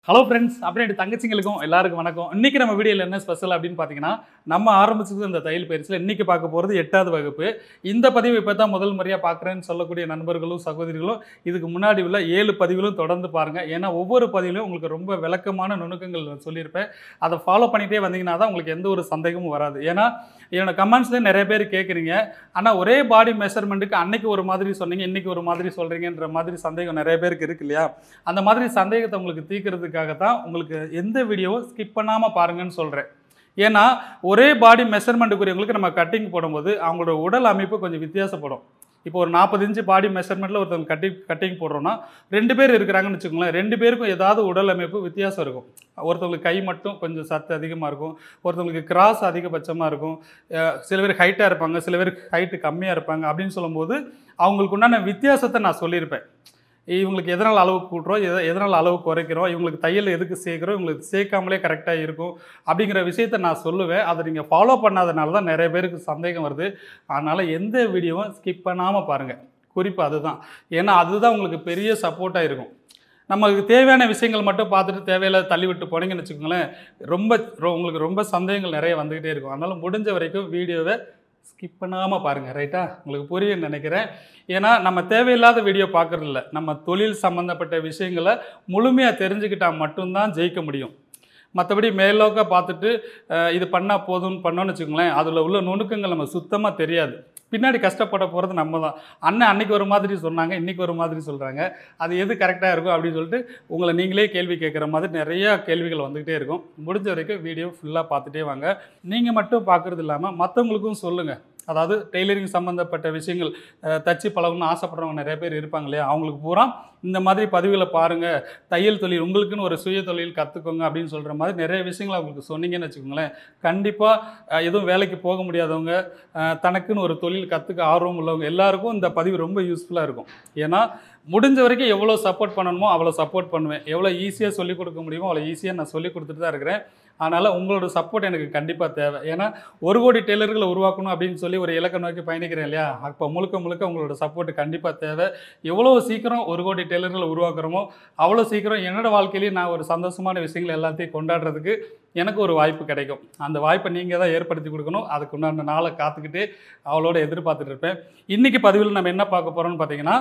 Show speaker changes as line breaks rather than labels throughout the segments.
Hello friends அப்படியே தங்கச்சிங்களுக்கும் எல்லாருக்கும் வணக்கம் இன்னைக்கு நம்ம வீடியோவில் என்ன ஸ்பெஷல் அப்படின்னு பார்த்தீங்கன்னா நம்ம ஆரம்பிச்சது இந்த தையல் பயிற்சியில் இன்னைக்கு பார்க்க போகிறது எட்டாவது வகுப்பு இந்த பதிவு இப்போ தான் முதல் முறையாக பார்க்குறேன்னு சொல்லக்கூடிய நண்பர்களும் சகோதரிகளும் இதுக்கு முன்னாடி உள்ள ஏழு பதிவுகளும் தொடர்ந்து பாருங்கள் ஏன்னா ஒவ்வொரு பதிவிலும் உங்களுக்கு ரொம்ப விளக்கமான நுணுக்கங்கள் நான் சொல்லியிருப்பேன் அதை ஃபாலோ பண்ணிகிட்டே வந்தீங்கன்னா தான் உங்களுக்கு எந்த ஒரு சந்தேகமும் வராது ஏன்னா என்னோட கமெண்ட்ஸ்லேயே நிறைய பேர் கேட்குறீங்க ஆனால் ஒரே பாடி மெஷர்மெண்ட்டுக்கு அன்னைக்கு ஒரு மாதிரி சொன்னீங்க இன்னைக்கு ஒரு மாதிரி சொல்கிறீங்கன்ற மாதிரி சந்தேகம் நிறைய பேருக்கு இருக்கு இல்லையா அந்த மாதிரி சந்தேகத்தை உங்களுக்கு தீர்க்கறதுக்காக தான் உங்களுக்கு எந்த வீடியோவும் ஸ்கிப் பண்ணாமல் பாருங்கன்னு சொல்கிறேன் ஏன்னா ஒரே பாடி மெஷர்மெண்ட்டுக்குரியவங்களுக்கு நம்ம கட்டிங் போடும்போது அவங்களோட உடல் அமைப்பு கொஞ்சம் வித்தியாசப்படும் இப்போ ஒரு நாற்பது இன்ச்சு பாடி மெஷர்மெண்ட்டில் ஒருத்தவங்க கட்டிங் கட்டிங் போடுறோன்னா ரெண்டு பேர் இருக்கிறாங்கன்னு வச்சுக்கோங்களேன் ரெண்டு பேருக்கும் ஏதாவது உடல் அமைப்பு வித்தியாசம் இருக்கும் ஒருத்தவங்களுக்கு கை மட்டும் கொஞ்சம் சத்து அதிகமாக இருக்கும் ஒருத்தவங்களுக்கு கிராஸ் அதிகபட்சமாக இருக்கும் அஹ் சில பேர் ஹைட்டாக இருப்பாங்க சில பேர் ஹைட்டு கம்மியாக இருப்பாங்க அப்படின்னு சொல்லும்போது அவங்களுக்கு உண்டான வித்தியாசத்தை நான் சொல்லியிருப்பேன் இவங்களுக்கு எதனால் அளவு கூட்டுறோம் எத எதனால் அளவு குறைக்கிறோம் இவங்களுக்கு தையல் எதுக்கு சேர்க்குறோம் இவங்களுக்கு சேர்க்காமலே கரெக்டாக இருக்கும் அப்படிங்கிற விஷயத்த நான் சொல்லுவேன் அதை நீங்கள் ஃபாலோ பண்ணாதனால தான் நிறைய பேருக்கு சந்தேகம் வருது அதனால் எந்த வீடியோவும் ஸ்கிப் பண்ணாமல் பாருங்கள் குறிப்பு அதுதான் ஏன்னா அதுதான் உங்களுக்கு பெரிய சப்போர்ட்டாக இருக்கும் நமக்கு தேவையான விஷயங்கள் மட்டும் பார்த்துட்டு தேவையில்லாத தள்ளி விட்டு போனீங்கன்னு வச்சுக்கோங்களேன் ரொம்ப ரொ- உங்களுக்கு ரொம்ப சந்தேகங்கள் நிறைய வந்துக்கிட்டே இருக்கும் அதனால் முடிஞ்ச வரைக்கும் வீடியோவை ஸ்கிப் பண்ணாமல் பாருங்கள் ரைட்டா உங்களுக்கு புரியும்னு நினைக்கிறேன் ஏன்னா நம்ம தேவையில்லாத வீடியோ பார்க்குறது இல்ல நம்ம தொழில் சம்மந்தப்பட்ட விஷயங்களை முழுமையாக தெரிஞ்சுக்கிட்டால் மட்டும்தான் ஜெயிக்க முடியும் மற்றபடி மேலோக்க பார்த்துட்டு அஹ், இது பண்ணால் போதும்னு பண்ணோன்னு வச்சுக்கோங்களேன் அதில் உள்ள நுணுக்கங்கள் நம்ம சுத்தமாக தெரியாது பின்னாடி கஷ்டப்பட போகிறது நம்ம தான் அண்ணன் அன்னைக்கு ஒரு மாதிரி சொன்னாங்க இன்றைக்கி ஒரு மாதிரி சொல்கிறாங்க அது எது கரெக்டாக இருக்கும் அப்படின்னு சொல்லிட்டு உங்களை நீங்களே கேள்வி கேட்குற மாதிரி நிறையா கேள்விகள் வந்துக்கிட்டே இருக்கும் முடிஞ்ச வரைக்கும் வீடியோ ஃபுல்லாக பார்த்துட்டே வாங்க நீங்கள் மட்டும் பார்க்குறது இல்லாமல் மற்றவங்களுக்கும் சொல்லுங்கள் அதாவது டெய்லரிங் சம்மந்தப்பட்ட விஷயங்கள் அஹ், தச்சு பழகணும்னு ஆசைப்படுறவங்க நிறைய பேர் இருப்பாங்க இல்லையா அவங்களுக்கு பூரா இந்த மாதிரி பதிவுகளை பாருங்கள் தையல் தொழில் உங்களுக்குன்னு ஒரு சுய தொழில் கற்றுக்கோங்க அப்படின்னு சொல்கிற மாதிரி நிறைய விஷயங்களை அவங்களுக்கு சொன்னீங்கன்னு வச்சுக்கோங்களேன் கண்டிப்பாக எதுவும் வேலைக்கு போக முடியாதவங்க அஹ், தனக்குன்னு ஒரு தொழில் கற்றுக்க ஆர்வம் உள்ளவங்க எல்லாருக்கும் இந்த பதிவு ரொம்ப யூஸ்ஃபுல்லாக இருக்கும் ஏன்னா முடிஞ்ச வரைக்கும் எவ்வளோ சப்போர்ட் பண்ணணுமோ அவ்வளோ சப்போர்ட் பண்ணுவேன் எவ்வளோ ஈஸியாக சொல்லிக் கொடுக்க முடியுமோ அவ்வளோ ஈஸியாக நான் சொல்லிக் கொடுத்துட்டு தான் இருக்கிறேன் அதனால் உங்களோட சப்போர்ட் எனக்கு கண்டிப்பாக தேவை ஏன்னா ஒரு கோடி டெய்லர்களை உருவாக்கணும் அப்படின்னு சொல்லி ஒரு இலக்கை நோக்கி பயணிக்கிறேன் இல்லையா அப்போ முழுக்க முழுக்க உங்களோட சப்போர்ட் கண்டிப்பாக தேவை எவ்வளோ சீக்கிரம் ஒரு கோடி டெய்லர்களை உருவாக்குறோமோ அவ்வளோ சீக்கிரம் என்னோட வாழ்க்கையிலேயே நான் ஒரு சந்தோஷமான விஷயங்கள் எல்லாத்தையும் கொண்டாடுறதுக்கு எனக்கு ஒரு வாய்ப்பு கிடைக்கும் அந்த வாய்ப்பை நீங்கள் தான் ஏற்படுத்தி கொடுக்கணும் அதுக்கு உண்டான நாளை காத்துக்கிட்டு அவளோட எதிர்பார்த்துட்டு இருப்பேன் இன்றைக்கி பதிவில் நம்ம என்ன பார்க்க போகிறோம்னு பார்த்தீங்கன்னா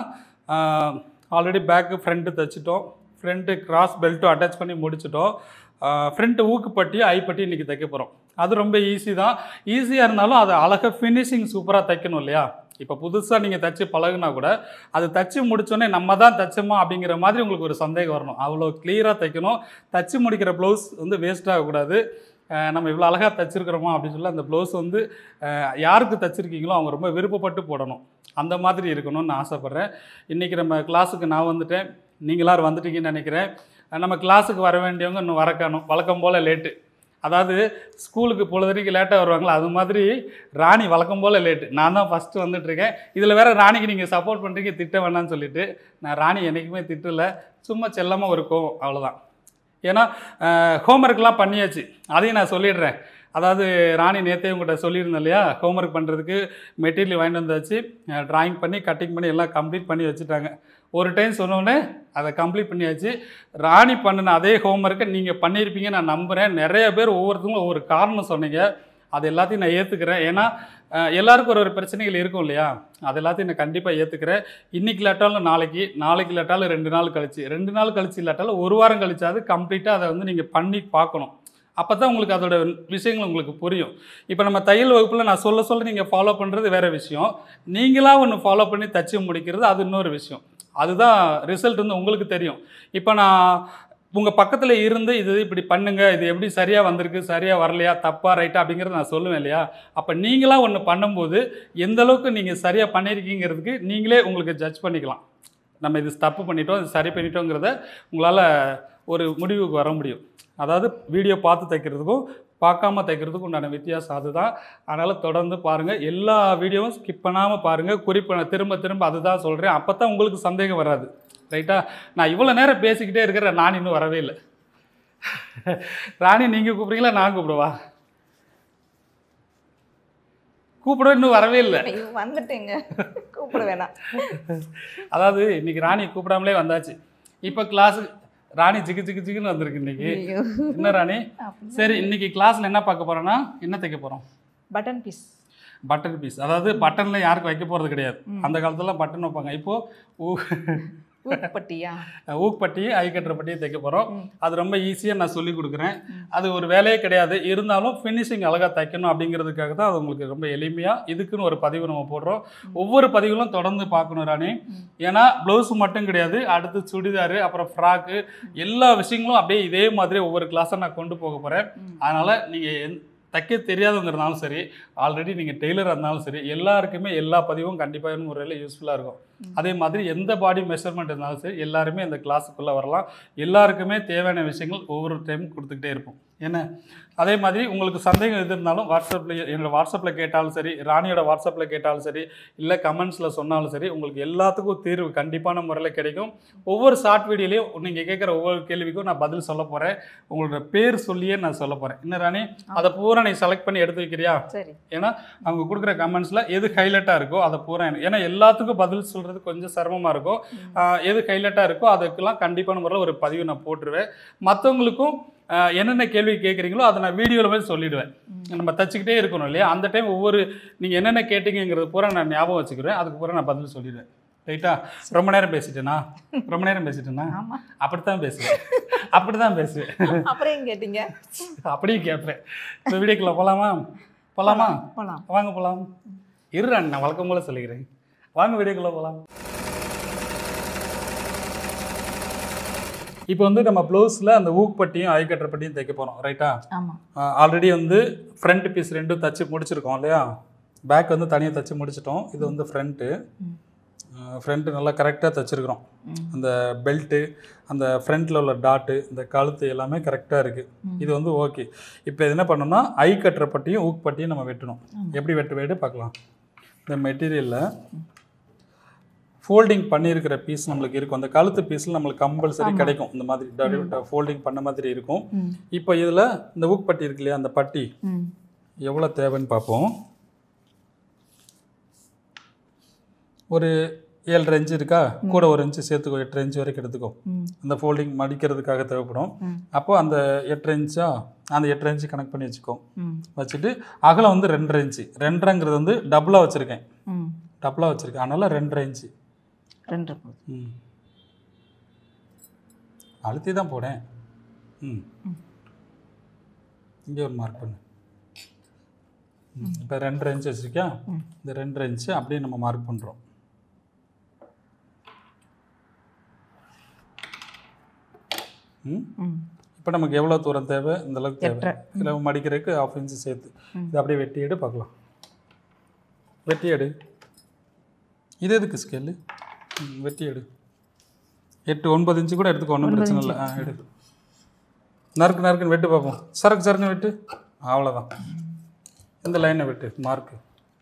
ஆல்ரெடி பேக்கு ஃப்ரண்ட்டு தைச்சிட்டோம் ஃப்ரண்ட்டு கிராஸ் பெல்ட்டும் அட்டாச் பண்ணி முடிச்சிட்டோம் ஃப்ரண்ட்டு ஊக்குப்பட்டி ஐப்பட்டி இன்றைக்கி தைக்க போகிறோம் அது ரொம்ப ஈஸி தான் ஈஸியாக இருந்தாலும் அது அழகாக ஃபினிஷிங் சூப்பராக தைக்கணும் இல்லையா இப்போ புதுசாக நீங்கள் தச்சு பழகுனா கூட அது தச்சு முடிச்சோடனே நம்ம தான் தச்சோமா அப்படிங்கிற மாதிரி உங்களுக்கு ஒரு சந்தேகம் வரணும் அவ்வளோ கிளியராக தைக்கணும் தச்சு முடிக்கிற ப்ளவுஸ் வந்து வேஸ்ட் ஆகக்கூடாது அஹ் நம்ம இவ்வளோ அழகாக தச்சிருக்கிறோமா அப்படின்னு சொல்லி அந்த ப்ளவுஸ் வந்து அஹ் யாருக்கு தச்சிருக்கீங்களோ அவங்க ரொம்ப விருப்பப்பட்டு போடணும் அந்த மாதிரி இருக்கணும்னு நான் ஆசைப்பட்றேன் இன்றைக்கி நம்ம கிளாஸுக்கு நான் வந்துட்டேன் நீங்க எல்லாரும் வந்துட்டீங்கன்னு நினைக்கிறேன் அஹ் நம்ம கிளாஸுக்கு வர வேண்டியவங்க இன்னும் வரக்கணும் வழக்கம் போல் லேட்டு அதாவது ஸ்கூலுக்கு பொழுதுக்கு லேட்டாக வருவாங்களா அது மாதிரி ராணி வழக்கம் போல் லேட்டு நான் தான் ஃபஸ்ட்டு வந்துட்டுருக்கேன் இதில் வேற ராணிக்கு நீங்கள் சப்போர்ட் பண்ணுறீங்க திட்ட வேணாம்னு சொல்லிட்டு நான் ராணி என்றைக்குமே திட்டல சும்மா செல்லமாக ஒரு கோவம் அவ்வளோதான் ஏன்னா ஹோம்ஒர்க்லாம் பண்ணியாச்சு அதையும் நான் சொல்லிடுறேன் அதாவது ராணி நேற்றே உங்கள்கிட்ட சொல்லியிருந்தேன் இல்லையா ஹோம்ஒர்க் பண்ணுறதுக்கு மெட்டீரியல் வாங்கிட்டு வந்தாச்சு ட்ராயிங் பண்ணி கட்டிங் பண்ணி எல்லாம் கம்ப்ளீட் பண்ணி வச்சுட்டாங்க ஒரு டைம் சொன்னோடனே அதை கம்ப்ளீட் பண்ணியாச்சு ராணி பண்ணின அதே ஹோம்ஒர்க்கை நீங்கள் பண்ணியிருப்பீங்க நான் நம்புகிறேன் நிறைய பேர் ஒவ்வொருத்தவங்களும் ஒவ்வொரு காரணம் சொன்னீங்க அது எல்லாத்தையும் நான் ஏற்றுக்கிறேன் ஏன்னா அஹ், எல்லாருக்கும் ஒரு ஒரு பிரச்சனைகள் இருக்கும் இல்லையா அது எல்லாத்தையும் நான் கண்டிப்பாக ஏற்றுக்கிறேன் இன்றைக்கி இல்லாட்டாலும் நாளைக்கு நாளைக்கு இல்லாட்டாலும் ரெண்டு நாள் கழிச்சு ரெண்டு நாள் கழிச்சு இல்லாட்டாலும் ஒரு வாரம் கழிச்சாது கம்ப்ளீட்டாக அதை வந்து நீங்கள் பண்ணி பார்க்கணும் அப்போ தான் உங்களுக்கு அதோட விஷயங்கள் உங்களுக்கு புரியும் இப்போ நம்ம தையல் வகுப்பில் நான் சொல்ல சொல்ல நீங்கள் ஃபாலோ பண்ணுறது வேறு விஷயம் நீங்களாக ஒன்று ஃபாலோ பண்ணி தச்சு முடிக்கிறது அது இன்னொரு விஷயம் அதுதான் ரிசல்ட் வந்து உங்களுக்கு தெரியும் இப்போ நான் உங்கள் பக்கத்தில் இருந்து இது இப்படி பண்ணுங்க இது எப்படி சரியாக வந்திருக்கு சரியாக வரலையா தப்பா ரைட்டா அப்படிங்கிறத நான் சொல்லுவேன் இல்லையா அப்போ நீங்களாக ஒன்று பண்ணும்போது எந்த அளவுக்கு நீங்கள் சரியாக பண்ணியிருக்கீங்கிறதுக்கு நீங்களே உங்களுக்கு ஜட்ஜ் பண்ணிக்கலாம் நம்ம இது தப்பு பண்ணிட்டோம் இது சரி பண்ணிட்டோங்கிறத உங்களால் ஒரு முடிவுக்கு வர முடியும் அதாவது வீடியோ பார்த்து தைக்கிறதுக்கும் பார்க்காம தைக்கிறதுக்கும் உண்டான வித்தியாசம் அதுதான் அதனால் தொடர்ந்து பாருங்கள் எல்லா வீடியோவும் ஸ்கிப் பண்ணாமல் பாருங்கள் குறிப்பு நான் திரும்ப திரும்ப அதுதான் சொல்கிறேன் அப்போ தான் உங்களுக்கு சந்தேகம் வராது ரைட்டா நான் இவ்வளோ நேரம் பேசிக்கிட்டே இருக்கிறேன் நான் இன்னும் வரவே இல்லை ராணி நீங்கள் கூப்பிட்றீங்களா நான் கூப்பிடுவா கூப்பிட இன்னும் வரவே இல்லை
ஐயோ வந்துட்டேங்க கூப்பிட வேணாம்
அதாவது இன்னைக்கு ராணி கூப்பிடாமலே வந்தாச்சு இப்போ கிளாஸுக்கு ராணி ஜிகு ஜிகு ஜிகுன்னு வந்திருக்கு இன்னைக்கு
ஐயோ.
என்ன ராணி
அப்படி.
சரி இன்னைக்கு கிளாஸ்ல என்ன பார்க்க போறோம்னா என்ன தைக்க போறோம்
பட்டன் பீஸ்
பட்டன் பீஸ் அதாவது பட்டன்ல யாருக்கும் வைக்க போறது கிடையாது அந்த காலத்துல பட்டன் வைப்பாங்க இப்போ ஊ
ஊப்பட்டியா
ஊக்பட்டி ஐ கட்டுற பட்டியை தைக்க போகிறோம்
ம்.
அது ரொம்ப ஈஸியாக நான் சொல்லி கொடுக்குறேன் அது ஒரு வேலையே கிடையாது இருந்தாலும் ஃபினிஷிங் அழகாக தைக்கணும் அப்படிங்கிறதுக்காக தான் அது உங்களுக்கு ரொம்ப எளிமையாக இதுக்குன்னு ஒரு பதிவு நம்ம போடுறோம் ஒவ்வொரு பதிவுகளும் தொடர்ந்து பார்க்கணும் ராணி
ம்.
ஏன்னா ப்ளவுஸ் மட்டும் கிடையாது அடுத்து சுடிதாரு அப்புறம் ஃப்ராக்கு எல்லா விஷயங்களும் அப்படியே இதே மாதிரி ஒவ்வொரு கிளாஸை நான் கொண்டு போக போகிறேன்
ம்.
அதனால் நீங்கள் தைக்க தெரியாதவங்கிறனாலும் சரி ஆல்ரெடி நீங்கள் டெய்லராக இருந்தாலும் சரி எல்லாருக்குமே எல்லா பதிவும் கண்டிப்பாக முறையில் யூஸ்ஃபுல்லாக இருக்கும்
ம்.
அதே மாதிரி எந்த பாடி மெஷர்மெண்ட் இருந்தாலும் சரி எல்லாருமே இந்த கிளாஸுக்குள்ளே வரலாம் எல்லாருக்குமே தேவையான விஷயங்கள் ஒவ்வொரு டைம் கொடுத்துக்கிட்டே இருப்போம் என்ன அதே மாதிரி உங்களுக்கு சந்தேகம் எது இருந்தாலும் வாட்ஸ்அப்பில் என்னோட வாட்ஸ்அப்பில் கேட்டாலும் சரி ராணியோட வாட்ஸ்அப்பில் கேட்டாலும் சரி இல்லை கமெண்ட்ஸில் சொன்னாலும் சரி உங்களுக்கு எல்லாத்துக்கும் தீர்வு கண்டிப்பான முறையில் கிடைக்கும் ஒவ்வொரு ஷார்ட் வீடியோலையும் நீங்கள் கேட்குற ஒவ்வொரு கேள்விக்கும் நான் பதில் சொல்ல போகிறேன் உங்களோட பேர் சொல்லியே நான் சொல்ல போகிறேன் என்ன ராணி அதை பூரா நீ செலக்ட் பண்ணி எடுத்து வைக்கிறியா
சரி
ஏன்னா அவங்க கொடுக்குற கமெண்ட்ஸில் எது ஹைலைட்டாக இருக்கோ அதை பூரா எனக்கு ஏன்னா எல்லாத்துக்கும் பதில் சொல்கிறது கொஞ்சம் சிரமமாக இருக்கும்
ம்.
ஆஹ் எது ஹைலைட்டாக இருக்கோ அதுக்கெல்லாம் கண்டிப்பான முறையில் ஒரு பதிவு நான் போட்டுருவேன் மற்றவங்களுக்கும் ஆஹ் என்னென்ன கேள்வி கேட்குறீங்களோ அதை நான் வீடியோவில் போய் சொல்லிடுவேன்
ம்.
நம்ம தச்சுக்கிட்டே இருக்கணும் இல்லையா அந்த டைம் ஒவ்வொரு நீங்கள் என்னென்ன கேட்டீங்கிறது பூரா நான் ஞாபகம் வச்சுக்கிறேன் அதுக்கு பூரா நான் பதில் சொல்லிடுவேன் ரைட்டா ரொம்ப நேரம் பேசிட்டேனா ரொம்ப நேரம் பேசிட்டேனா
ஆமா
அப்படித்தான் பேசுவேன் அப்படி தான் பேசுவேன்
அப்புறம் ஏன் கேட்டீங்க
அப்படியே கேட்பேன் இந்த வீடியோக்குள்ள போகலாமா போகலாமா
போலாம்
வாங்க போகலாம் இரு நான் வழக்கம் போல சொல்லிக்கிறேன் வாங்க வீடியோக்குள்ள போகலாம் இப்போ வந்து நம்ம ப்ளவுஸில் அந்த ஊக் பட்டியும் ஐ கட்டுற பட்டியும் தைக்க போகிறோம் ரைட்டா
ஆமா
ஆல்ரெடி வந்து ஃப்ரண்ட் பீஸ் ரெண்டும் தச்சு முடிச்சிருக்கோம் இல்லையா பேக் வந்து தனியாக தச்சு முடிச்சிட்டோம் இது வந்து ஃப்ரண்ட்டு
ம்.
ஃப்ரண்ட்டு நல்லா கரெக்டாக தச்சுருக்குறோம்
ம்.
அந்த பெல்ட்டு அந்த ஃப்ரண்ட்டில் உள்ள டாட்டு இந்த கழுத்து எல்லாமே கரெக்டாக இருக்குது
ம்.
இது வந்து ஓகே இப்போ இது என்ன பண்ணணும்னா ஐ கட்டுற பட்டியும் ஊக் பட்டியும் நம்ம வெட்டணும்
ஆமா.
எப்படி வெட்டு வெட்டு பார்க்கலாம் இந்த மெட்டீரியலில் ஃபோல்டிங் பண்ணியிருக்கிற பீஸ் நம்மளுக்கு இருக்கும் அந்த கழுத்து பீஸில் நம்மளுக்கு கம்பல்சரி
ஆமா.
கிடைக்கும் இந்த மாதிரி ஃபோல்டிங் பண்ண மாதிரி இருக்கும்
ம்.
இப்போ இதில் இந்த ஊக் பட்டி இருக்கு இல்லையா அந்த பட்டி
ம்.
எவ்வளோ தேவைன்னு பார்ப்போம் ஒரு ஏழரை இன்ச்சு இருக்கா கூட ஒரு இன்ச்சு சேர்த்துக்கோ எட்டு இன்ச்சு வரைக்கும் எடுத்துக்கோ
ம்.
அந்த ஃபோல்டிங் மடிக்கிறதுக்காக தேவைப்படும்
ம்.
அப்போ அந்த எட்டு இன்ச்சா அந்த எட்டு இன்ச்சு கனெக்ட் பண்ணி வச்சுக்கோ
ம்.
வச்சுட்டு அகலம் வந்து ரெண்டரை இன்ச்சு ரெண்டரைங்கிறது வந்து டபுளாக வச்சுருக்கேன்
ம்.
டபுளாக வச்சுருக்கேன் அதனால் ரெண்டரை இன்ச்சு
ரெண்டு போதும்
ம் அழுத்தி தான் போடேன் ம்
ம்.
இங்கே ஒரு மார்க் பண்ணு இப்போ ரெண்டரை இன்ச்சு வச்சுருக்கியா
ம்.
இந்த ரெண்டரை இன்ச்சு அப்படியே நம்ம மார்க் பண்ணுறோம் ம்
ம்.
இப்போ நமக்கு எவ்வளோ தூரம் தேவை இந்த அளவுக்கு தேவை
எட்டரை.
இதில் மடிக்கிறதுக்கு ஆஃப் இன்ச்சு சேர்த்து
ம்.
இது அப்படியே வெட்டி எடு பார்க்கலாம் வெட்டி எடு இது எதுக்கு ஸ்கேலு வெட்டி எடு எட்டு ஒன்பது இன்ச்சு கூட எடுத்துக்கோ ஒன்றும் பிரச்சனை இல்லை ஆ எடு நறுக்கு நறுக்குன்னு வெட்டு பார்ப்போம் சரக்கு சரக்குன்னு வெட்டு அவ்வளோதான் இந்த லைனை வெட்டு மார்க்கு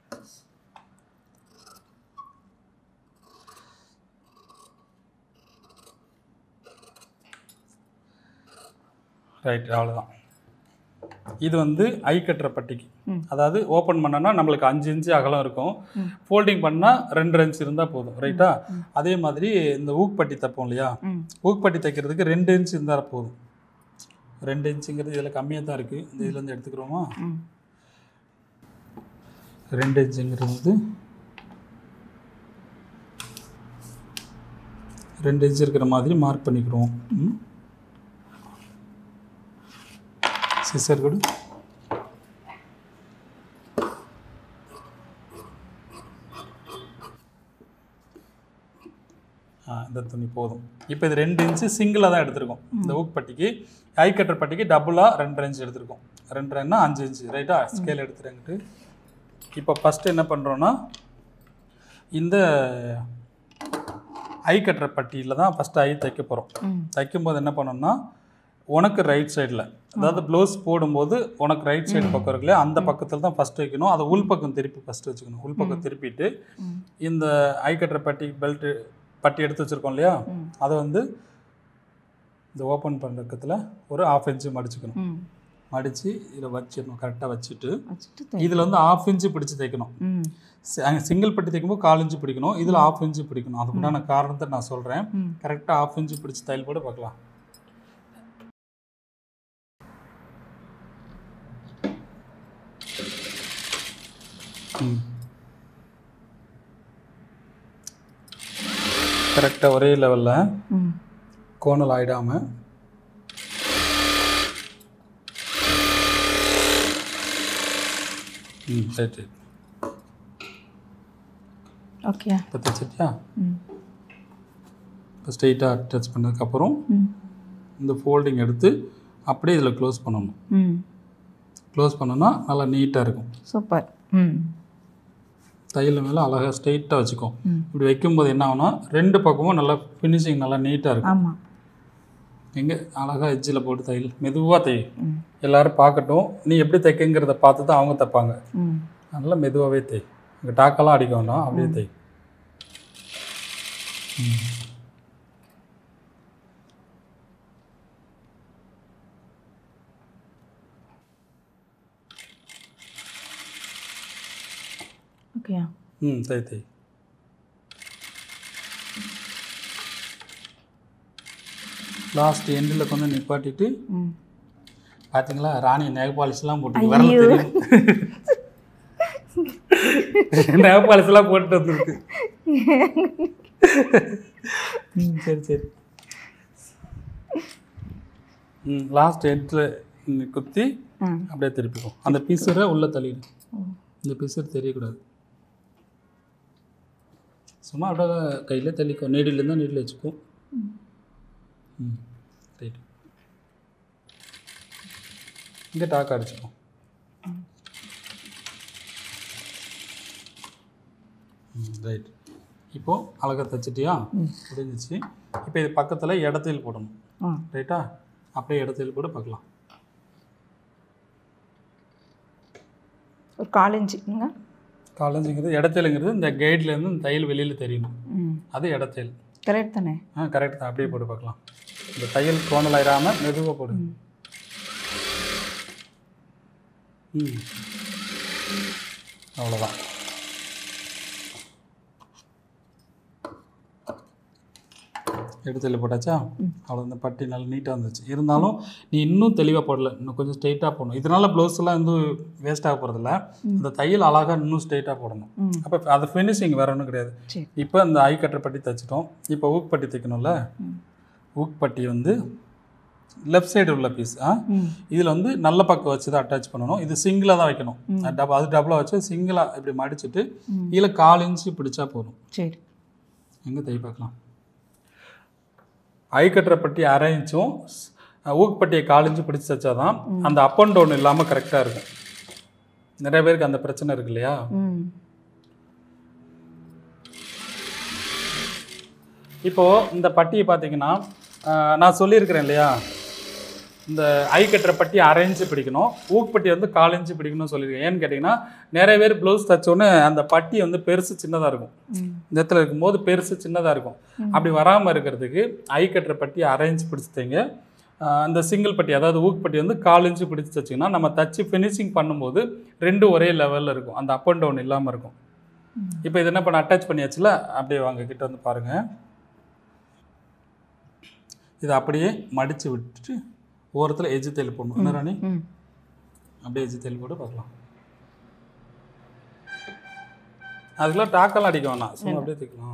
ரைட் அவ்வளோதான் இது வந்து ஐ கட்டுற பட்டிக்கு
ம்.
அதாவது ஓப்பன் பண்ணனா நம்மளுக்கு அஞ்சு இன்ச்சு அகலம் இருக்கும்
ம்.
ஃபோல்டிங் பண்ணால் ரெண்டு இன்ச் இருந்தால் போதும் ரைட்டா
ம்.
அதே மாதிரி இந்த ஊக்பட்டி தைப்போம் இல்லையா
ம்.
ஊக்பட்டி தைக்கிறதுக்கு ரெண்டு இன்ச் இருந்தால் போதும் ரெண்டு இன்ச்சுங்கிறது இதில் கம்மியாக தான் இருக்குது இந்த இதுலேருந்து எடுத்துக்கிறோமா
ம்.
ரெண்டு இன்ச்சுங்கிறது வந்து ரெண்டு இன்ச் இருக்கிற மாதிரி மார்க் பண்ணிக்கிறோம் ம் சிசர் கொடு ஆ இந்த துணி போதும் இப்போ இது ரெண்டு இன்ச்சு சிங்கிளாக தான் எடுத்திருக்கோம் இந்த ஊக் பட்டிக்கு ஐ கட்டர் பட்டிக்கு டபுளாக ரெண்டரை இன்ச் எடுத்திருக்கோம் ரெண்டரைன்னா அஞ்சு இன்ச்சு ரைட்டா ஸ்கேல் எடுத்துறேங்கிட்டு இப்போ ஃபஸ்ட்டு என்ன பண்ணுறோன்னா இந்த ஐ கட்டுற பட்டியில் தான் ஃபஸ்ட்டு ஐ தைக்க போகிறோம்
ம்.
தைக்கும்போது என்ன பண்ணணும்னா உனக்கு ரைட் சைடில் அதாவது ப்ளவுஸ் போடும்போது உனக்கு ரைட் சைடு பக்கம் இருக்கு இல்லையா அந்த பக்கத்தில் தான் ஃபஸ்ட்டு வைக்கணும் அதை உள் பக்கம் திருப்பி ஃபஸ்ட்டு வச்சுக்கணும் உள் பக்கம் திருப்பிட்டு
ம்.
இந்த ஐ கட்டுற பட்டி பெல்ட்டு பட்டி எடுத்து வச்சுருக்கோம் இல்லையா
ம்.
அதை வந்து இந்த ஓப்பன் பண்ணுறதுல ஒரு ஆஃப் இன்ச்சு மடிச்சுக்கணும்
ம்.
மடித்து இதில் வச்சிடணும் கரெக்டாக வச்சுட்டு
வச்சுட்டு தை-
இதில் வந்து ஆஃப் இன்ச்சு பிடிச்சி தைக்கணும்
ம்.
சிங்கிள் பட்டி தைக்கும்போது கால் இன்ச்சு பிடிக்கணும் இதில் ஆஃப் இன்ச்சு பிடிக்கணும் அதுக்குண்டான காரணத்தை நான் சொல்கிறேன்
ம்.
கரெக்டாக ஆஃப் இன்ச்சு பிடிச்சி தையல் போட்டு பார்க்கலாம் கரெக்டாக ஒரே லெவலில்
ம்
கோணல் ஆயிடாமல் ம் ரைட் ரைட்
ஓகே
இப்போ தைச்சிட்டியா
ம்
இப்போ ஸ்ட்ரெயிட்டாக அட்டாச் பண்ணதுக்கப்புறம்
ம்
இந்த ஃபோல்டிங் எடுத்து அப்படியே இதில் க்ளோஸ் பண்ணணும்
ம்
க்ளோஸ் பண்ணோன்னா நல்லா நீட்டாக இருக்கும்
சூப்பர் ம்
தையல் மேலே அழகாக ஸ்ட்ரெயிட்டாக வச்சுக்கோ
ம்
இப்படி வைக்கும்போது என்ன ஆகும்னா ரெண்டு பக்கமும் நல்லா ஃபினிஷிங் நல்லா நீட்டாக இருக்கும்
ஆமாம்
எங்கே அழகாக எஜ்ஜில் போட்டு தையல் மெதுவாக தை
ம்
எல்லாரும் பார்க்கட்டும் நீ எப்படி தைக்குங்கிறத பார்த்து தான் அவங்க தைப்பாங்க
ம்
நல்லா மெதுவாகவே தை இங்கே டாக்கெல்லாம் அடிக்க வேண்டாம் அப்படியே தை
ஓகேயா
ம் தை தை லாஸ்ட் எண்டில் கொஞ்சம் நிப்பாட்டிட்டு
ம்
பார்த்தீங்களா ராணி நெக பாலிஷ்லாம் போட்டு வரல தெரியும் நெக பாலிஷ்லாம் போட்டு வந்துருக்கு ம் சரி சரி ம் லாஸ்ட் எண்டில் குத்தி
ஆ
அப்படியே திருப்பிக்கும் அந்த பிசுரை உள்ளே தள்ளிடு
ஓ
இந்த பிசுறு தெரியக்கூடாது சும்மா அப்படியே கையில் தள்ளிக்கோ நீடில் இருந்தால் நீடில் வச்சுக்கோ ம் ரைட் இங்கே டாக் அடிச்சுக்கோ ம் ரைட் இப்போது அழகாக தைச்சிட்டியா முடிஞ்சிச்சு இப்போ இது பக்கத்தில் இடத்தில் போடணும்
ஆ
ரைட்டா அப்படியே இடத்தில் கூட பார்க்கலாம்
ஒரு கால் இன்ச்சுங்க
காலேஜுங்கிறது இடத்தலுங்கிறது இந்த கைட்லேருந்து இந்த தையல் வெளியில் தெரியணும்
ம்
அது இடத்தல்
கரெக்ட் தானே
ஆ கரெக்ட் தான் அப்படியே போட்டு பார்க்கலாம் இந்த தையல் கோணல் ஆயிடாமல் மெதுவாக போடு
ம்
ம் அவ்வளோதான் எடுத்துல போட்டாச்சா அவ்வளோ இந்த பட்டி நல்லா நீட்டாக வந்துச்சு இருந்தாலும் நீ இன்னும் தெளிவாக போடல இன்னும் கொஞ்சம் ஸ்ட்ரெயிட்டாக போடணும் இதனால ப்ளவுஸ் எல்லாம் வந்து வேஸ்ட் ஆக போகிறதில்ல இந்த தையல் அழகாக இன்னும் ஸ்ட்ரெயிட்டாக போடணும்
ம்
அப்போ அது ஃபினிஷிங் வேற ஒன்றும் கிடையாது
சரி
இப்போ இந்த ஐ கட்டர் பட்டி தைச்சிட்டோம் இப்போ ஊக் பட்டி தைக்கணும்ல
ம்
ஊக் பட்டி வந்து லெஃப்ட் சைடு உள்ள பீஸ் ஆ
ம்
இதில் வந்து நல்ல பக்கம் வச்சு தான் அட்டாச் பண்ணணும் இது சிங்கிளாக தான் வைக்கணும் அது டபுள் அது டபுளாக வச்சு சிங்கிளாக இப்படி மடிச்சிட்டு
ம்.
இதில் கால் இன்ச்சு பிடிச்சா போதும்
சரி
எங்கே தை பார்க்கலாம் ஐ கட்டுற பட்டி அரை இன்ச்சும் ஊக்கு பட்டியை கால் இன்ச்சு பிடிச்சி வச்சா தான் அந்த அப் அண்ட் டவுன் இல்லாமல் கரெக்டாக இருக்கும் நிறைய பேருக்கு அந்த பிரச்சனை இருக்கு இல்லையா
ம்
இப்போது இந்த பட்டியை பார்த்தீங்கன்னா ஆஹ், நான் சொல்லியிருக்கிறேன் இல்லையா இந்த ஐ கட்டுற பட்டி அரை இன்ச்சு பிடிக்கணும் ஊக்குப்பட்டி வந்து கால் இன்ச்சு பிடிக்கணும்னு சொல்லியிருக்கேன் ஏன்னு கேட்டிங்கன்னா நிறைய பேர் ப்ளவுஸ் தைச்சோன்னே அந்த பட்டி வந்து பெருசு சின்னதாக இருக்கும்
ம்
இந்த இடத்துல இருக்கும்போது பெருசு சின்னதாக இருக்கும் அப்படி வராமல் இருக்கிறதுக்கு ஐ கட்டுற பட்டி அரை இன்ச்சு பிடிச்சி தைங்க ஆஹ், இந்த சிங்கிள் பட்டி அதாவது ஊக்குப்பட்டி வந்து கால் இன்ச்சு பிடிச்சி தைச்சிங்கன்னா நம்ம தச்சு ஃபினிஷிங் பண்ணும்போது ரெண்டு ஒரே லெவலில் இருக்கும் அந்த அப் அண்ட் டவுன் இல்லாமல் இருக்கும்
ம்.
இப்போ இது என்ன பண்ண அட்டாச் பண்ணியாச்சுல அப்படியே வாங்க கிட்ட வந்து பாருங்கள் இதை அப்படியே மடித்து விட்டுட்டு ஓரத்தில் எஜ்ஜு தையல் போடணும் என்ன ராணி
ம்
அப்படியே எஜ்ஜு தையல் போட்டு பார்க்கலாம் அதுக்கெல்லாம் டாக்கெல்லாம் அடிக்க வேணாம் சும்மா அப்படியே தைக்கலாம்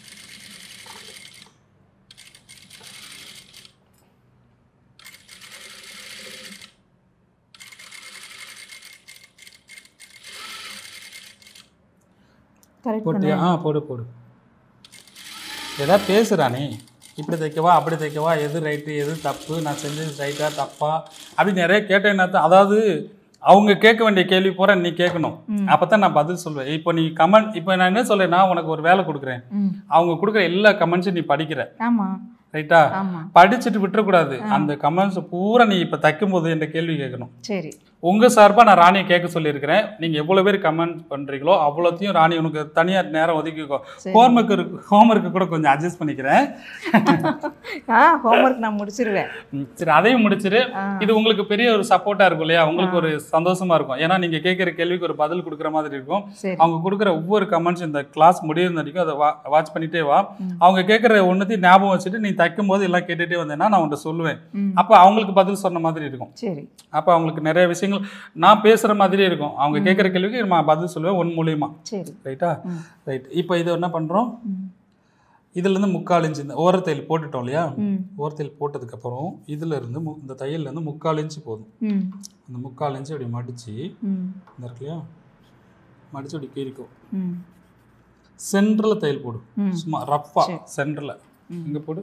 கரெக்ட்
போட்டியா ஆ போடு போடு ஏதாவது பேசுகிறானே இப்படி தைக்கவா அப்படி தைக்கவா எது ரைட்டு எது தப்பு நான் செஞ்சது ரைட்டா தப்பா அப்படி நிறைய கேட்டேன்னா தான் அதாவது அவங்க கேட்க வேண்டிய கேள்வி பூரா நீ கேட்கணும் அப்போ தான் நான் பதில் சொல்வேன் இப்போ நீ கமெண்ட் இப்போ நான் என்ன சொல்றேன்னா உனக்கு ஒரு வேலை கொடுக்குறேன்
ம்
அவங்க கொடுக்குற எல்லா கமெண்ட்ஸும் நீ படிக்கிற
ஆமாம்
ரைட்டா
ஆமாம்
படிச்சுட்டு விட்டுறக்கூடாது அந்த கமெண்ட்ஸ் பூரா நீ இப்போ தைக்கும்போது என்ற கேள்வி கேட்கணும்
சரி
உங்கள் சார்பாக நான் ராணியை கேட்க சொல்லியிருக்கிறேன் நீங்கள் எவ்வளோ பேர் கமெண்ட் பண்ணுறீங்களோ அவ்வளோத்தையும் ராணி உனக்கு தனியாக நேரம் ஒதுக்கிக்கோ
சரி.
ஹோம்ஒர்க் இருக்கு ஹோம்ஒர்க்கு கூட கொஞ்சம் அட்ஜஸ்ட் பண்ணிக்கிறேன்
ஆ ஹோம்ஒர்க் நான் முடிச்சிருவேன்
ம், சரி அதையும் முடிச்சிரு
ஆ
இது உங்களுக்கு பெரிய ஒரு சப்போர்ட்டாக இருக்கும் இல்லையா உங்களுக்கு ஒரு சந்தோஷமா இருக்கும் ஏன்னா நீங்கள் கேட்குற கேள்விக்கு ஒரு பதில் கொடுக்குற மாதிரி இருக்கும்
சரி
அவங்க கொடுக்குற ஒவ்வொரு கமெண்ட்ஸ் இந்த கிளாஸ் முடியிற வரைக்கும் அதை வா வாட்ச் பண்ணிட்டே வா
ம்.
அவங்க கேட்குற ஒன்றுத்தையும் ஞாபகம் வச்சுட்டு நீ தைக்கும் போது எல்லாம் கேட்டுகிட்டே வந்தேன்னா நான் உன்ட்ட சொல்லுவேன்
ம்
அப்போ அவங்களுக்கு பதில் சொன்ன மாதிரி இருக்கும்
சரி
அப்போ அவங்களுக்கு நிறைய விஷயங்கள் விஷயங்கள் நான் பேசுகிற மாதிரியே இருக்கும் அவங்க கேட்குற கேள்விக்கு நான் பதில் சொல்லுவேன் ஒன் மூலியமா
சரி
ரைட்டா
ம்.
ரைட் இப்போ இது என்ன பண்ணுறோம்
ம்
இதுலேருந்து முக்கால் இன்ச்சு இந்த ஓரத்தையில் போட்டுட்டோம் இல்லையா
ம்
ஓரத்தையில் போட்டதுக்கப்புறம் இதுல இருந்து மு இந்த தையல்லேருந்து முக்கால் இன்ச்சு போதும்
ம்
அந்த முக்கால் இன்ச்சு அப்படி மடித்து
ம்
இந்த இருக்கு இல்லையா மடித்து அப்படி கீறிக்கும்
ம்
சென்டரில் தையல் போடு
ம்
சும்மா ரஃப்பாக
சரி.
சென்டரில்
ம்.
இங்கே போடு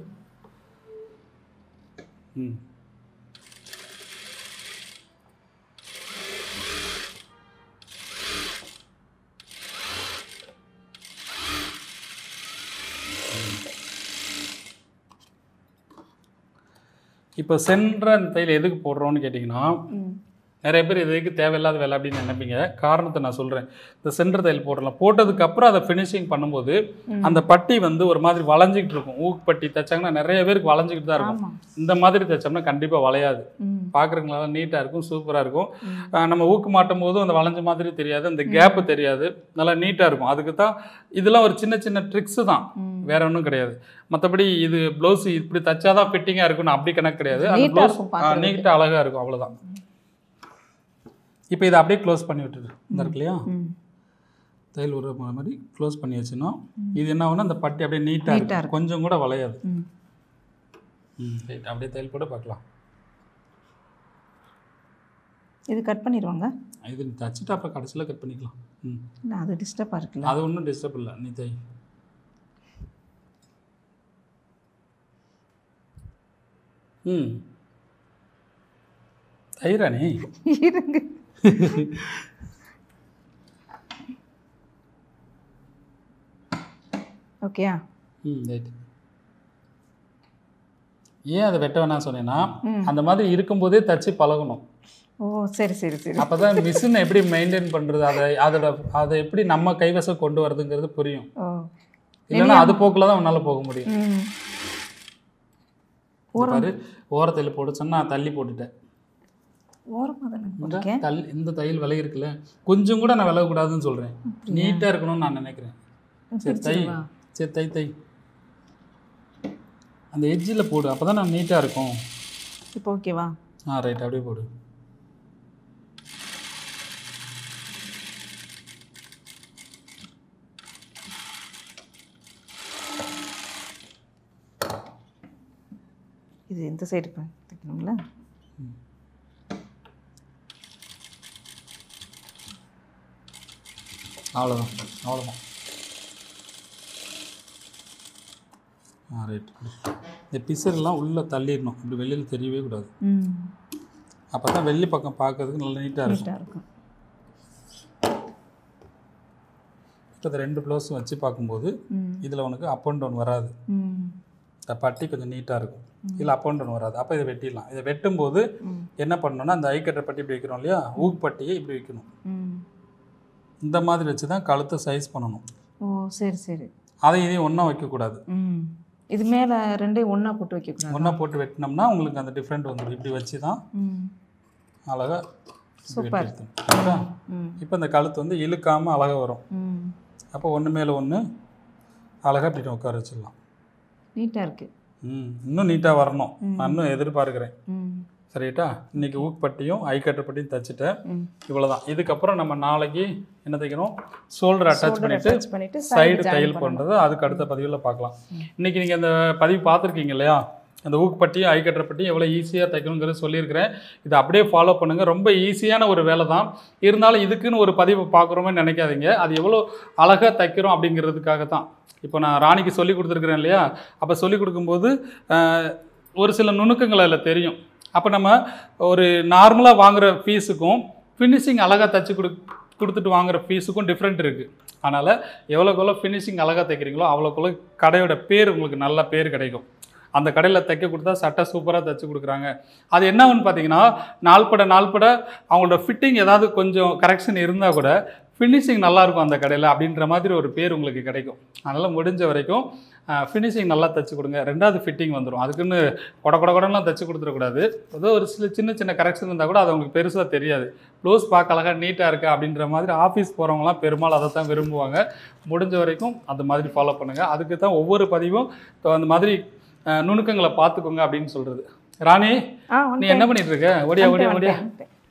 ம் இப்போ சென்ற அந்த தையல் எதுக்கு போடுறோம்னு கேட்டிங்கன்னா
ம்
நிறைய பேர் இதுக்கு தேவையில்லாத வேலை அப்படின்னு நினைப்பீங்க காரணத்தை நான் சொல்கிறேன் இந்த சென்டர் தையல் போடலாம் போட்டதுக்கு அப்புறம் அதை ஃபினிஷிங் பண்ணும்போது
ம்.
அந்த பட்டி வந்து ஒரு மாதிரி வளைஞ்சிக்கிட்டு இருக்கும் ஊக்கு பட்டி தைச்சாங்கன்னா நிறைய பேருக்கு வளைஞ்சிக்கிட்டு தான் இருக்கும்
ஆமா
இந்த மாதிரி தைச்சோம்னா கண்டிப்பாக வளையாது
ம்
பார்க்குறவங்களால நீட்டாக இருக்கும் சூப்பராக இருக்கும்
ம்.
ஆஹ் நம்ம ஊக்கு மாட்டும் போதும் அந்த வளைஞ்ச மாதிரி தெரியாது அந்த கேப்பு தெரியாது நல்லா நீட்டாக இருக்கும் அதுக்கு தான் இதெல்லாம் ஒரு சின்ன சின்ன ட்ரிக்ஸு தான்
ம்
வேற ஒன்றும் கிடையாது மற்றபடி இது ப்ளவுஸ் இப்படி தச்சாதான் ஃபிட்டிங்காக இருக்கும்னு அப்படி கணக்கு கிடையாது அந்த
Neat ஆ
ப்ளவுஸ்
இருக்கும் பார்க்கறதுக்கு.
நீட்டாக அழகாக இருக்கும் அவ்வளோதான் இப்போ இதை அப்படியே க்ளோஸ் பண்ணி விட்டுரு இந்த இருக்கு இல்லையா
ம்
தையல் உருவ போன மாதிரி க்ளோஸ் பண்ணி வச்சுன்னா இது என்ன ஆகும்னா அந்த பட்டி அப்படியே நீட்டாக
Neat ஆ
இருக்கும்
இருக்கும்.
கொஞ்சம் கூட வளையாது
ம்
ம் ரைட் அப்படியே தையல் போட்டு பார்க்கலாம்
இது கட் பண்ணிடுவாங்க
இது நீ தச்சுட்டு அப்புறம் கடைசியில் கட் பண்ணிக்கலாம் ம்
இல்லை அது டிஸ்டர்பாக இருக்குல்ல
அது ஒன்றும் டிஸ்டர்ப் இல்லை நீ தை ம் தைரானே
இருங்க ஓகேயா
ம் ரைட் ஏன் அதை வெட்ட வேணாம் சொன்னேன்னா
ம்.
அந்த மாதிரி இருக்கும்போதே தச்சு பழகணும்
ஓ சரி சரி சரி
அப்போ தான் மிஷினை எப்படி மெயின்டைன் பண்ணுறது அதை அதோட அதை எப்படி நம்ம கைவசம் கொண்டு வரதுங்கிறது புரியும்
ஓ
இல்லைன்னா அது போக்கில் தான் உன்னால் போக முடியும்
ம்
இந்த பாரு ஓரத்தில் போட்டு சொன்னா நான் தள்ளி போட்டுட்டேன்
ஓரமாக தானே
இந்த
போட்டிருக்கேன்
தல் இந்த தையல் விலகி இருக்குல்ல கொஞ்சம் கூட நான் விலகக்கூடாதுன்னு சொல்கிறேன் நீட்டாக இருக்கணும்னு நான் நினைக்கிறேன் சரி தை
பிரிச்சிடவா?
சரி தை தை அந்த எட்ஜில் போடு அப்போ தான் நான் நீட்டாக இருக்கும்
இப்போ ஓகேவா
ஆ ரைட் அப்படியே போடு
இது இந்த சைடு தைக்கணுங்களா
அவ்வளோதான் அவ்வளோதான் ஆ ரைட் இந்த பிசர்லாம் உள்ளே தள்ளிடணும் இப்படி வெளியில் தெரியவே கூடாது
ம்
அப்போ தான் வெள்ளி பக்கம் பார்க்கறதுக்கு நல்லா நீட்டாக இருக்கும்
நீட்டாக இருக்கும்
இப்போ இந்த ரெண்டு ப்ளவுஸும் வச்சு பார்க்கும்போது
ம்
இதில் உனக்கு அப் அண்ட் டவுன் வராது
ம்
இந்த பட்டி கொஞ்சம் நீட்டாக இருக்கும் இல்லை அப் அண்ட் டவுன் வராது அப்போ இதை வெட்டிடலாம் இதை வெட்டும்போது
ம்
என்ன பண்ணணும்னா அந்த ஐக்கட்டை பட்டி இப்படி வைக்கிறோம் இல்லையா ஊக் பட்டியை இப்படி வைக்கணும்
ம்
இந்த மாதிரி வச்சு தான் கழுத்தை சைஸ் பண்ணணும்
ஓ சரி சரி
அதை இதையும் ஒன்றா வைக்கக்கூடாது
ம் இது மேலே ரெண்டையும் ஒன்றா போட்டு வைக்கக்கூடாது
ஒன்றா போட்டு வெட்டினோம்னா உங்களுக்கு அந்த டிஃப்ரெண்ட் வந்துடும் இப்படி வச்சு தான்
ம்
அழகாக
சூப்பர் ம்
இப்போ இந்த கழுத்து வந்து இழுக்காமல் அழகாக வரும்
ம்
அப்போ ஒன்று மேலே ஒன்று அழகாக இப்படி உட்கார வச்சிடலாம்
நீட்டாக இருக்குது
ம் இன்னும் நீட்டாக வரணும் நான் இன்னும் எதிர்பார்க்குறேன்
ம்
சரிட்டா இன்னைக்கு ஊக்பட்டியும் ஐக்கட்டர் பட்டியும் தச்சுட்டேன்
ம்
இவ்வளோதான் இதுக்கப்புறம் நம்ம நாளைக்கு என்ன தைக்கணும் ஷோல்டர் அட்டாச் பண்ணிட்டு
அட்டாச் பண்ணிட்டு
சைடு தையல் பண்ணுறது அதுக்கு அடுத்த பதிவில் பார்க்கலாம் இன்னைக்கு நீங்கள் அந்த பதிவு பார்த்துருக்கீங்க இல்லையா அந்த ஊக்குப்பட்டி ஐக்கட்டர் பட்டி எவ்வளோ ஈஸியாக தைக்கணுங்கிறது சொல்லியிருக்கிறேன் இதை அப்படியே ஃபாலோ பண்ணுங்கள் ரொம்ப ஈஸியான ஒரு வேலை தான் இருந்தாலும் இதுக்குன்னு ஒரு பதிவு பார்க்குறோமே நினைக்காதீங்க அது எவ்வளோ அழகாக தைக்கிறோம் அப்படிங்கிறதுக்காக தான் இப்போ நான் ராணிக்கு சொல்லி கொடுத்துருக்குறேன் இல்லையா அப்போ சொல்லி கொடுக்கும்போது ஆஹ், ஒரு சில நுணுக்கங்கள் அதில் தெரியும் அப்போ நம்ம ஒரு நார்மலாக வாங்குகிற ஃபீஸுக்கும் ஃபினிஷிங் அழகாக தச்சு கொடு கொடுத்துட்டு வாங்குற ஃபீஸுக்கும் டிஃப்ரெண்ட் இருக்குது அதனால் எவ்வளோக்கு ஃபினிஷிங் அழகாக தைக்கிறீங்களோ அவ்வளோக்குள்ள கடையோட பேர் உங்களுக்கு நல்ல பேர் கிடைக்கும் அந்த கடையில் தைக்க கொடுத்தா சட்டை சூப்பராக தைச்சு கொடுக்குறாங்க அது என்னன்னு பார்த்தீங்கன்னா நாள்பட நாள்பட அவங்களோட ஃபிட்டிங் ஏதாவது கொஞ்சம் கரெக்ஷன் இருந்தால் கூட ஃபினிஷிங் நல்லாயிருக்கும் அந்த கடையில் அப்படின்ற மாதிரி ஒரு பேர் உங்களுக்கு கிடைக்கும் அதனால் முடிஞ்ச வரைக்கும் ஃபினிஷிங் நல்லா தைச்சு கொடுங்க ரெண்டாவது ஃபிட்டிங் வந்துடும் அதுக்குன்னு கொட கொட கொடலாம் தைச்சு கொடுத்துடக்கூடாது ஏதோ ஒரு சில சின்ன சின்ன கரெக்ஷன் இருந்தால் கூட அது அவங்களுக்கு பெருசாக தெரியாது ப்ளவுஸ் பார்க்க அழகாக நீட்டாக இருக்கா அப்படின்ற மாதிரி ஆஃபீஸ் போகிறவங்களாம் பெரும்பாலும் அதை தான் விரும்புவாங்க முடிஞ்ச வரைக்கும் அந்த மாதிரி ஃபாலோ பண்ணுங்கள் அதுக்கு தான் ஒவ்வொரு பதிவும் இப்போ அந்த மாதிரி அஹ், நுணுக்கங்களை பார்த்துக்கோங்க அப்படின்னு சொல்கிறது ராணி
ஆ
நீ என்ன பண்ணிட்டு இருக்க ஓடியா ஓடியா ஓடியா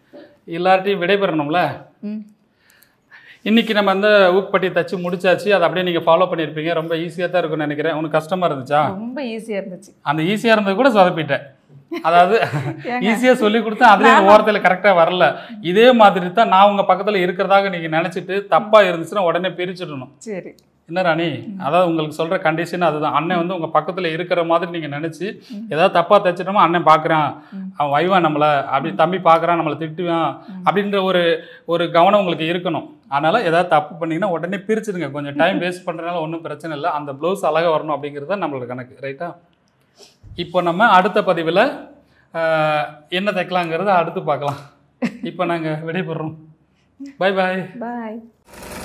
எல்லார்ட்டையும் விடைபெறணும்ல
ம்
இன்னைக்கு நம்ம அந்த ஊக்பட்டி தச்சு முடிச்சாச்சு அதை அப்படியே நீங்கள் ஃபாலோ பண்ணியிருப்பீங்க ரொம்ப ஈஸியாக தான் இருக்கும்னு நினைக்கிறேன் உனக்கு கஷ்டமாக இருந்துச்சா
ரொம்ப ஈஸியாக இருந்துச்சு
அந்த ஈஸியாக இருந்தது கூட சொதப்பிட்டேன் அதாவது
ஏங்க?
ஈஸியாக சொல்லி கொடுத்தா அதுலேயே அந்த ஓரத்தில் கரெக்டாக வரல இதே மாதிரி தான் நான் உங்கள் பக்கத்தில் இருக்கிறதாக நீங்கள் நினச்சிட்டு தப்பாக இருந்துச்சுன்னா உடனே பிரிச்சிடணும்
சரி
என்ன ராணி அதாவது உங்களுக்கு சொல்கிற கண்டிஷன் அதுதான் அண்ணன் வந்து உங்கள் பக்கத்தில் இருக்கிற மாதிரி நீங்கள் நினச்சி ஏதாவது தப்பாக தைச்சிட்டோமோ அண்ணன் பார்க்குறான் அவன் வைவான் நம்மளை அப்படி தம்பி பார்க்குறான் நம்மளை திட்டுவான் அப்படின்ற ஒரு ஒரு கவனம் உங்களுக்கு இருக்கணும் அதனால் ஏதாவது தப்பு பண்ணீங்கன்னா உடனே பிரிச்சிடுங்க கொஞ்சம் டைம் வேஸ்ட் பண்ணுறதுனால ஒன்றும் பிரச்சனை இல்லை அந்த ப்ளவுஸ் அழகாக வரணும் அப்படிங்கிறது தான் நம்மளோட கணக்கு ரைட்டா இப்போ நம்ம அடுத்த பதிவில் என்ன தைக்கலாங்கிறத அடுத்து பார்க்கலாம் இப்போ நாங்கள் விடைபெறுறோம் பை பாய்
பாய்